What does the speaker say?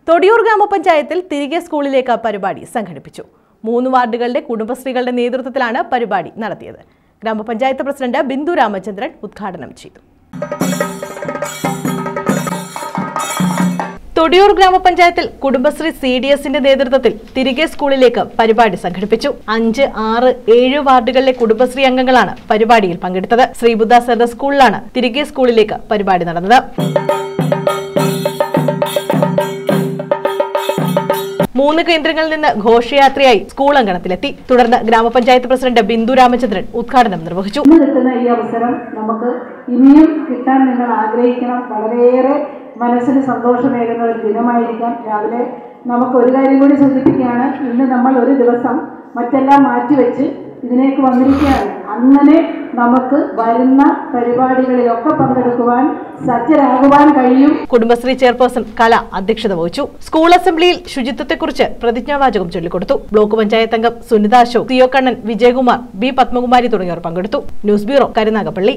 തൊടിയൂർ ഗ്രാമപഞ്ചായത്തിൽ തിരികെ സ്കൂളിലേക്ക് പരിപാടി സംഘടിപ്പിച്ചു മൂന്ന് വാർഡുകളുടെ കുടുംബശ്രീകളുടെ നേതൃത്വത്തിലാണ് പരിപാടി നടത്തിയത് ഗ്രാമപഞ്ചായത്ത് പ്രസിഡന്റ് ബിന്ദു രാമചന്ദ്രൻ ഉദ്ഘാടനം ചെയ്തു തൊടിയൂർ ഗ്രാമപഞ്ചായത്തിൽ കുടുംബശ്രീ സി ഡി എസിന്റെ നേതൃത്വത്തിൽ തിരികെ സ്കൂളിലേക്ക് പരിപാടി സംഘടിപ്പിച്ചു അഞ്ച് ആറ് ഏഴ് വാർഡുകളിലെ കുടുംബശ്രീ അംഗങ്ങളാണ് പരിപാടിയിൽ പങ്കെടുത്തത് ശ്രീബുദ്ധ സെന്റർ സ്കൂളിലാണ് തിരികെ സ്കൂളിലേക്ക് പരിപാടി നടന്നത് മൂന്ന് കേന്ദ്രങ്ങളിൽ നിന്ന് ഘോഷയാത്രയായി സ്കൂൾ അങ്കണത്തിലെത്തി തുടർന്ന് ഗ്രാമപഞ്ചായത്ത് പ്രസിഡന്റ് ബിന്ദു രാമചന്ദ്രൻ ഉദ്ഘാടനം നിർവഹിച്ചു ഇന്ന് കിട്ടുന്ന ഈ അവസരം നമുക്ക് ഇനിയും കിട്ടാൻ നിങ്ങൾ ആഗ്രഹിക്കണം വളരെയേറെ മനസ്സിന് സന്തോഷമേകുന്ന ഒരു ദിനമായിരിക്കാം രാവിലെ നമുക്ക് ഒരു കാര്യം കൂടി സൂചിപ്പിക്കുകയാണ് ഇന്ന് നമ്മൾ ഒരു ദിവസം മറ്റെല്ലാം മാറ്റിവെച്ച് ഇതിലേക്ക് വന്നിരിക്കുകയാണ് അങ്ങനെ നമുക്ക് വരുന്ന പരിപാടികളിലൊക്കെ പങ്കെടുക്കുവാൻ സജ്ജരാകുവാൻ കഴിയും കുടുംബശ്രീ ചെയർപേഴ്സൺ കല അധ്യക്ഷത വഹിച്ചു സ്കൂൾ അസംബ്ലിയിൽ ശുചിത്വത്തെക്കുറിച്ച് പ്രതിജ്ഞാവാചകം ചൊല്ലിക്കൊടുത്തു ബ്ലോക്ക് പഞ്ചായത്ത് അംഗം സുനിത അശോക് സിയോ കണ്ണൻ വിജയകുമാർ ബി പത്മകുമാരി തുടങ്ങിയവർ പങ്കെടുത്തു ന്യൂസ് ബ്യൂറോ കരുനാഗപ്പള്ളി